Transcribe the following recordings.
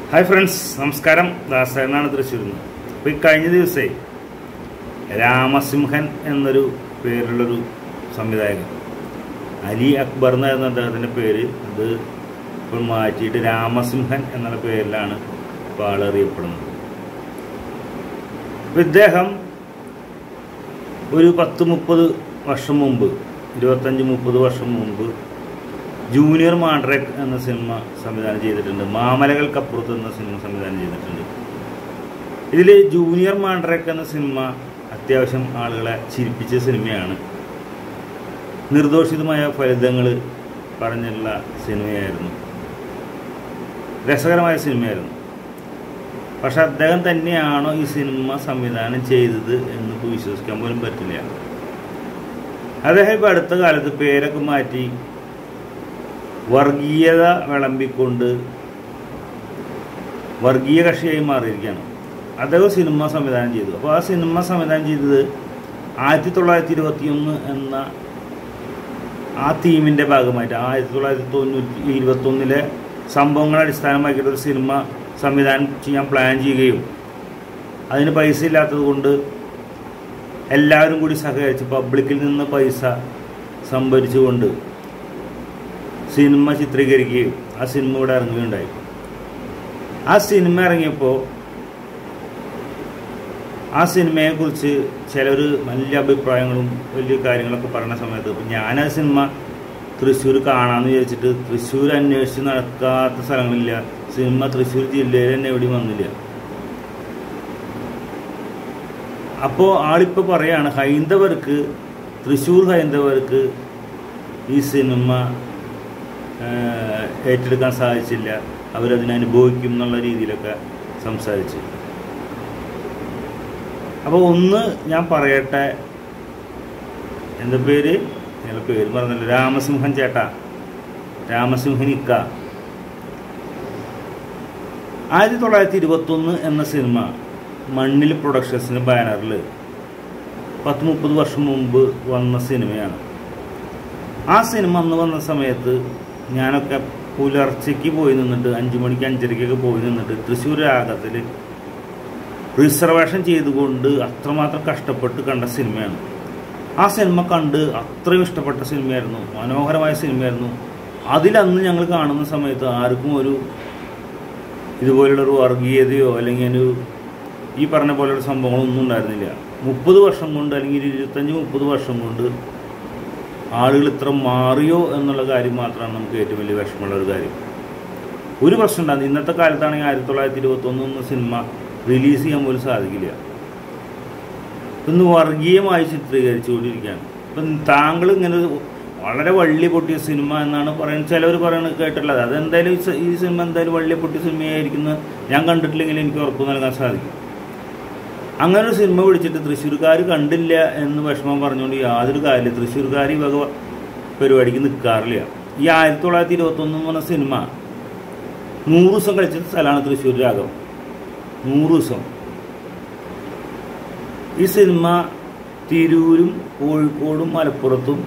hi friends നമസ്കാരം ദാസേനാണ് തൃശ്ശൂരിൽ നിന്ന് അപ്പോൾ ഈ കഴിഞ്ഞ ദിവസേ രാമസിംഹൻ എന്നൊരു പേരുള്ളൊരു സംവിധായകൻ അലി അക്ബർ എന്നായിരുന്നു അദ്ദേഹത്തിൻ്റെ പേര് അത് ഇപ്പോൾ മാറ്റിയിട്ട് രാമസിംഹൻ എന്നുള്ള പേരിലാണ് ഇപ്പോൾ ആളറിയപ്പെടുന്നത് അപ്പോൾ ഇദ്ദേഹം ഒരു പത്ത് മുപ്പത് വർഷം മുമ്പ് ഇരുപത്തഞ്ച് മുപ്പത് വർഷം മുമ്പ് ജൂനിയർ മാൻഡ്രേക്ക് എന്ന സിനിമ സംവിധാനം ചെയ്തിട്ടുണ്ട് മാമലകൾക്കപ്പുറത്ത് എന്ന സിനിമ സംവിധാനം ചെയ്തിട്ടുണ്ട് ഇതിൽ ജൂനിയർ മാൻഡ്രേക്ക് എന്ന സിനിമ അത്യാവശ്യം ആളുകളെ ചിരിപ്പിച്ച സിനിമയാണ് നിർദോഷിതമായ ഫലിതങ്ങൾ പറഞ്ഞുള്ള സിനിമയായിരുന്നു രസകരമായ സിനിമയായിരുന്നു പക്ഷെ അദ്ദേഹം തന്നെയാണോ ഈ സിനിമ സംവിധാനം ചെയ്തത് എന്നിപ്പോൾ വിശ്വസിക്കാൻ പോലും പറ്റില്ല അദ്ദേഹം ഇപ്പോൾ അടുത്ത കാലത്ത് പേരൊക്കെ മാറ്റി വർഗീയത വിളമ്പിക്കൊണ്ട് വർഗീയ കക്ഷിയായി മാറിയിരിക്കുകയാണ് അദ്ദേഹം സിനിമ സംവിധാനം ചെയ്തു അപ്പോൾ ആ സിനിമ സംവിധാനം ചെയ്തത് ആയിരത്തി തൊള്ളായിരത്തി ഇരുപത്തിയൊന്ന് എന്ന ആ തീമിൻ്റെ ഭാഗമായിട്ട് ആയിരത്തി തൊള്ളായിരത്തി തൊണ്ണൂറ്റി ഇരുപത്തൊന്നിലെ സംഭവങ്ങളെ അടിസ്ഥാനമാക്കിയിട്ട് ഒരു സിനിമ സംവിധാനം ചെയ്യാൻ പ്ലാൻ ചെയ്യുകയും അതിന് പൈസ ഇല്ലാത്തത് കൊണ്ട് എല്ലാവരും കൂടി സഹകരിച്ച് പബ്ലിക്കിൽ നിന്ന് പൈസ സംഭരിച്ചുകൊണ്ട് സിനിമ ചിത്രീകരിക്കുകയും ആ സിനിമ ഇവിടെ ഇറങ്ങുകയുണ്ടായി ആ സിനിമ ഇറങ്ങിയപ്പോൾ ആ സിനിമയെക്കുറിച്ച് ചിലർ വലിയ അഭിപ്രായങ്ങളും വലിയ കാര്യങ്ങളൊക്കെ പറയുന്ന സമയത്ത് ഇപ്പം ഞാൻ ആ സിനിമ തൃശ്ശൂർ കാണാമെന്ന് വിചാരിച്ചിട്ട് തൃശ്ശൂർ അന്വേഷിച്ച് നടക്കാത്ത സ്ഥലങ്ങളില്ല സിനിമ തൃശ്ശൂർ ജില്ലയിൽ തന്നെ എവിടെയും വന്നില്ല അപ്പോൾ ആളിപ്പോൾ പറയാണ് ഹൈന്ദവർക്ക് തൃശ്ശൂർ ഹൈന്ദവർക്ക് ഈ സിനിമ ഏറ്റെടുക്കാൻ സാധിച്ചില്ല അവരതിനെ അനുഭവിക്കും എന്നുള്ള രീതിയിലൊക്കെ സംസാരിച്ചു അപ്പോൾ ഒന്ന് ഞാൻ പറയട്ടെ എൻ്റെ പേര് ഞങ്ങളുടെ പേര് പറഞ്ഞല്ലോ രാമസിംഹൻ ചേട്ടാ രാമസിംഹൻ ഇക്ക ആയിരത്തി തൊള്ളായിരത്തി ഇരുപത്തൊന്ന് എന്ന സിനിമ മണ്ണിൽ പ്രൊഡക്ഷൻസിൻ്റെ ബാനറിൽ പത്ത് മുപ്പത് വർഷം മുമ്പ് വന്ന സിനിമയാണ് ആ സിനിമ അന്ന് വന്ന സമയത്ത് ഞാനൊക്കെ പുലർച്ചയ്ക്ക് പോയി നിന്നിട്ട് അഞ്ചു മണിക്ക് അഞ്ചരയ്ക്കൊക്കെ പോയി നിന്നിട്ട് തൃശ്ശൂർ രാഗത്തിൽ റിസർവേഷൻ ചെയ്തുകൊണ്ട് അത്രമാത്രം കഷ്ടപ്പെട്ട് കണ്ട സിനിമയാണ് ആ സിനിമ കണ്ട് അത്രയും ഇഷ്ടപ്പെട്ട സിനിമയായിരുന്നു മനോഹരമായ സിനിമയായിരുന്നു അതിലന്ന് ഞങ്ങൾ കാണുന്ന സമയത്ത് ആർക്കും ഒരു ഇതുപോലുള്ളൊരു വർഗീയതയോ അല്ലെങ്കിൽ ഒരു ഈ പറഞ്ഞ പോലെയുള്ള സംഭവങ്ങളൊന്നും ഉണ്ടായിരുന്നില്ല മുപ്പത് വർഷം കൊണ്ട് അല്ലെങ്കിൽ ഇരുപത്തഞ്ച് മുപ്പത് വർഷം കൊണ്ട് ആളുകൾ ഇത്ര മാറിയോ എന്നുള്ള കാര്യം മാത്രമാണ് നമുക്ക് ഏറ്റവും വലിയ വിഷമമുള്ള ഒരു കാര്യം ഒരു പ്രശ്നം ഉണ്ടാകും ഇന്നത്തെ കാലത്താണെങ്കിൽ ആയിരത്തി തൊള്ളായിരത്തി ഇരുപത്തൊന്ന് എന്ന സിനിമ റിലീസ് ചെയ്യാൻ പോലും സാധിക്കില്ല ഇന്ന് വർഗീയമായി ചിത്രീകരിച്ചുകൊണ്ടിരിക്കുകയാണ് ഇപ്പം താങ്കൾ ഇങ്ങനെ വളരെ വള്ളി പൊട്ടിയ സിനിമ എന്നാണ് പറയുന്നത് ചിലവർ പറയുന്നത് കേട്ടിട്ടുള്ളത് അതെന്തായാലും ഈ സിനിമ എന്തായാലും വള്ളി പൊട്ടിയ സിനിമയായിരിക്കുന്നത് ഞാൻ കണ്ടിട്ടില്ലെങ്കിൽ എനിക്ക് ഉറപ്പ് നൽകാൻ സാധിക്കും അങ്ങനെ ഒരു സിനിമ പിടിച്ചിട്ട് തൃശ്ശൂർക്കാർ കണ്ടില്ല എന്ന് വിഷമം പറഞ്ഞുകൊണ്ട് യാതൊരു കാര്യമില്ല തൃശ്ശൂർക്കാർ ഈ വക പരിപാടിക്ക് നിൽക്കാറില്ല ഈ ആയിരത്തി തൊള്ളായിരത്തി ഇരുപത്തൊന്ന് എന്ന് പറഞ്ഞ സിനിമ നൂറ് ദിവസം കളിച്ച സ്ഥലമാണ് തൃശ്ശൂർ രാഗം നൂറ് ദിവസം ഈ സിനിമ തിരൂരും കോഴിക്കോടും മലപ്പുറത്തും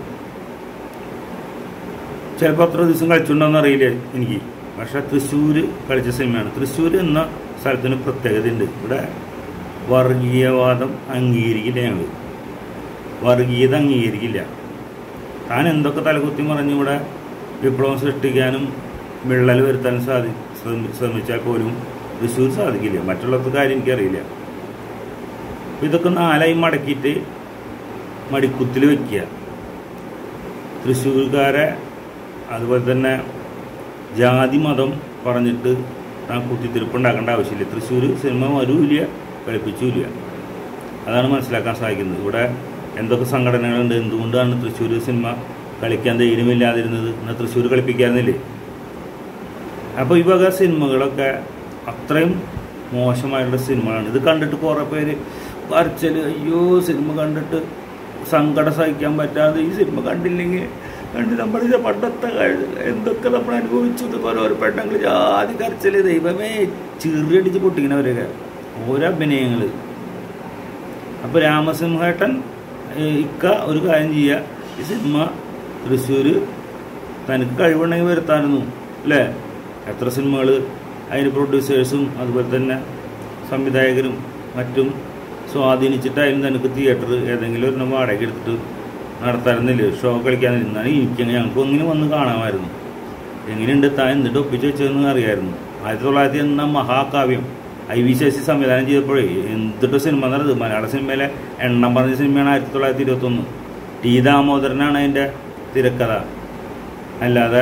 ചിലപ്പോൾ അത്ര ദിവസം കളിച്ചിട്ടുണ്ടോയെന്ന് അറിയില്ല എനിക്ക് പക്ഷേ തൃശ്ശൂർ കളിച്ച സിനിമയാണ് തൃശ്ശൂർ എന്ന സ്ഥലത്തിന് പ്രത്യേകതയുണ്ട് ഇവിടെ വർഗീയവാദം അംഗീകരിക്കില്ല ഞങ്ങൾ വർഗീയത അംഗീകരിക്കില്ല താൻ എന്തൊക്കെ തലകുത്തി മറിഞ്ഞ് ഇവിടെ വിപ്ലവം സൃഷ്ടിക്കാനും വിള്ളൽ വരുത്താനും സാധി ശ്രമിച്ചാൽ പോലും തൃശ്ശൂർ സാധിക്കില്ല മറ്റുള്ളവർക്ക് കാര്യം എനിക്കറിയില്ല ഇതൊക്കെ നാലായി മടക്കിയിട്ട് മടിക്കുത്തിൽ വയ്ക്കുക തൃശ്ശൂർക്കാരെ അതുപോലെ തന്നെ ജാതി മതം പറഞ്ഞിട്ട് താൻ കുത്തിത്തിരിപ്പുണ്ടാക്കേണ്ട ആവശ്യമില്ല തൃശ്ശൂർ സിനിമ വരൂല്ല കളിപ്പിച്ചില്ല അതാണ് മനസ്സിലാക്കാൻ സാധിക്കുന്നത് ഇവിടെ എന്തൊക്കെ സംഘടനകളുണ്ട് എന്തുകൊണ്ടാണ് തൃശ്ശൂർ സിനിമ കളിക്കാൻ ധൈര്യമില്ലാതിരുന്നത് എന്നാൽ തൃശ്ശൂർ കളിപ്പിക്കാറുന്നില്ലേ അപ്പോൾ ഈ വക സിനിമകളൊക്കെ അത്രയും മോശമായിട്ടുള്ള സിനിമകളാണ് ഇത് കണ്ടിട്ട് കുറേ പേര് വരച്ചൽ അയ്യോ സിനിമ കണ്ടിട്ട് സങ്കടം സഹിക്കാൻ പറ്റാതെ ഈ സിനിമ കണ്ടില്ലെങ്കിൽ കണ്ട് നമ്മുടെ പണ്ടത്തെ എന്തൊക്കെ നമ്മൾ അനുഭവിച്ചു എന്നൊക്കെ ഓരോ പെണ്ണുങ്ങൾ ജാതി കരച്ചൽ ദൈവമേ ചെറിയടിച്ച് പൊട്ടിക്കുന്നവരൊക്കെ ഓരോ അഭിനയങ്ങൾ അപ്പോൾ രാമസിംഹേട്ടൻ ഇക്ക ഒരു കാര്യം ചെയ്യുക ഈ സിനിമ തൃശ്ശൂർ തനിക്ക് കഴിവുണ്ടെങ്കിൽ വരുത്താനൊന്നും അല്ലേ എത്ര സിനിമകൾ അതിൻ്റെ പ്രൊഡ്യൂസേഴ്സും അതുപോലെ തന്നെ സംവിധായകരും മറ്റും സ്വാധീനിച്ചിട്ടായിരുന്നു എനിക്ക് തിയേറ്റർ ഏതെങ്കിലും ഒരെണ്ണം വാടക എടുത്തിട്ട് നടത്താറുന്നില്ല ഷോ കളിക്കാൻ നിന്നാണ് എനിക്ക് ഞങ്ങൾക്ക് ഒന്നിനും വന്ന് കാണാമായിരുന്നു എങ്ങനെയുണ്ട് താൻ എന്നിട്ട് ഒപ്പിച്ച് വെച്ചതെന്ന് അറിയായിരുന്നു ആയിരത്തി തൊള്ളായിരത്തി എന്ന മഹാകാവ്യം ഐ വി ശശി സംവിധാനം ചെയ്തപ്പോഴേ എന്തിട്ട് സിനിമ എന്നുള്ളത് മലയാള സിനിമയിലെ എണ്ണം പറഞ്ഞ സിനിമയാണ് ആയിരത്തി തൊള്ളായിരത്തി ഇരുപത്തൊന്ന് ടി ദാമോദരനാണ് അതിൻ്റെ തിരക്കഥ അല്ലാതെ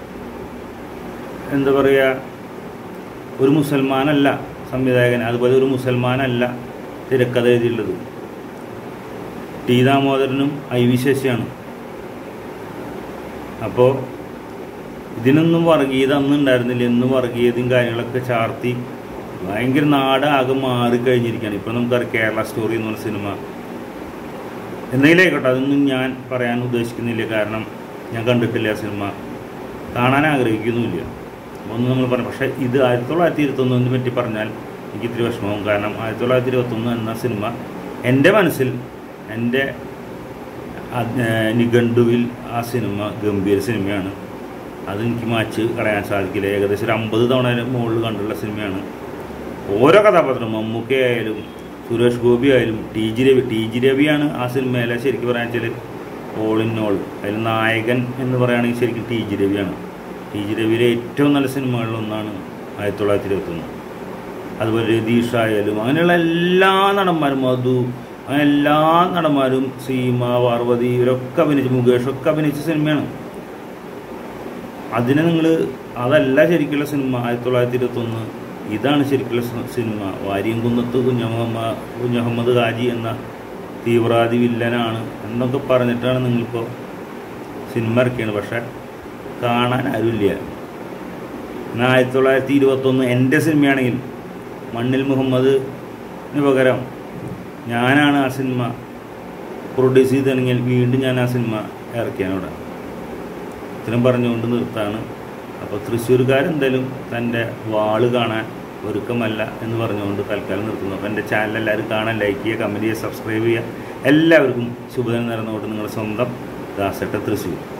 എന്താ പറയുക ഒരു മുസൽമാനല്ല സംവിധായകൻ അതുപോലെ ഒരു മുസൽമാനല്ല തിരക്കഥ എഴുതിയുള്ളത് ടി ദാമോദരനും ഐ വി ശശിയാണ് അപ്പോൾ ഇതിനൊന്നും വർഗീയത അന്ന് ഉണ്ടായിരുന്നില്ല ഇന്ന് വർഗീയതയും കാര്യങ്ങളൊക്കെ ചാർത്തി ഭയങ്കര നാട് ആകെ മാറിക്കഴിഞ്ഞിരിക്കുകയാണ് ഇപ്പം നമുക്കറിയാം കേരള സ്റ്റോറി എന്ന് പറഞ്ഞ സിനിമ എന്തെങ്കിലും ആയിക്കോട്ടെ അതൊന്നും ഞാൻ പറയാൻ ഉദ്ദേശിക്കുന്നില്ല കാരണം ഞാൻ കണ്ടിട്ടില്ല ആ സിനിമ കാണാൻ ആഗ്രഹിക്കുന്നുമില്ല ഒന്നും നമ്മൾ പറഞ്ഞു പക്ഷേ ഇത് ആയിരത്തി തൊള്ളായിരത്തി ഇരുപത്തൊന്നിനെ പറ്റി പറഞ്ഞാൽ എനിക്ക് ഇത്തിരി വിഷമവും കാരണം ആയിരത്തി തൊള്ളായിരത്തി ഇരുപത്തൊന്ന് എന്ന സിനിമ എൻ്റെ മനസ്സിൽ എൻ്റെ അത്, ഏഹ്, നിഘണ്ടുവിൽ ആ സിനിമ ഗംഭീര സിനിമയാണ് അതെനിക്ക് മാച്ച് കളയാൻ സാധിക്കില്ല ഏകദേശം ഒരു അമ്പത് തവണ മുകളിൽ കണ്ടുള്ള സിനിമയാണ് ഓരോ കഥാപാത്രം മമ്മൂക്ക ആയാലും സുരേഷ് ഗോപി ആയാലും T G Ravi T G രവിയാണ് ആ സിനിമയിലെ ശരിക്കും പറയാൻ വെച്ചാൽ ഓൾ ഇൻ ഓൾ അതിൽ നായകൻ എന്ന് പറയുകയാണെങ്കിൽ ശരിക്കും ടി ജി രവിയാണ് ടി ജി രവിയിലെ ഏറ്റവും നല്ല സിനിമകളിലൊന്നാണ് ആയിരത്തി തൊള്ളായിരത്തി ഇരുപത്തൊന്ന് അതുപോലെ രതീഷ് ആയാലും അങ്ങനെയുള്ള എല്ലാ നടന്മാരും മധു അങ്ങനെ എല്ലാ നടന്മാരും സീമ പാർവതി ഇവരൊക്കെ അഭിനയിച്ച് മുകേഷൊക്കെ അഭിനയിച്ച സിനിമയാണ് അതിനെ നിങ്ങൾ അതല്ല ശരിക്കുള്ള സിനിമ ആയിരത്തി തൊള്ളായിരത്തി ഇരുപത്തൊന്ന് ഇതാണ് ശരിക്കുള്ള സി- സിനിമ വാരിയംകുന്നത്ത് കുഞ്ഞഹമ്മ കുഞ്ഞഹമ്മദ് ഹാജി എന്ന തീവ്രവാദി വില്ലനാണ് എന്നൊക്കെ പറഞ്ഞിട്ടാണ് നിങ്ങളിപ്പോൾ സിനിമ ഇറക്കിയത് പക്ഷെ കാണാൻ ആരുമില്ല എന്നാൽ ആയിരത്തി തൊള്ളായിരത്തി ഇരുപത്തൊന്ന് എൻ്റെ സിനിമയാണെങ്കിൽ മണ്ണിൽ മുഹമ്മദിന് പകരം ഞാനാണ് ആ സിനിമ പ്രൊഡ്യൂസ് ചെയ്തിട്ടുണ്ടെങ്കിൽ വീണ്ടും ഞാൻ ആ സിനിമ ഇറക്കിയാനോടെ ഇത്രയും പറഞ്ഞുകൊണ്ട് നിർത്താണ് അപ്പോൾ തൃശ്ശൂർക്കാരെന്തായാലും തൻ്റെ വാള് കാണാൻ ഒരുക്കമല്ല എന്ന് പറഞ്ഞുകൊണ്ട് തൽക്കാലം നിർത്തുന്നു അപ്പോൾ എൻ്റെ ചാനൽ എല്ലാവരും കാണാൻ ലൈക്ക് ചെയ്യുക കമൻറ്റ് ചെയ്യുക സബ്സ്ക്രൈബ് ചെയ്യുക എല്ലാവർക്കും ശുഭദിനം നേർന്നുകൊണ്ട് നിങ്ങളുടെ സ്വന്തം ദാസട്ട തൃശ്ശൂർ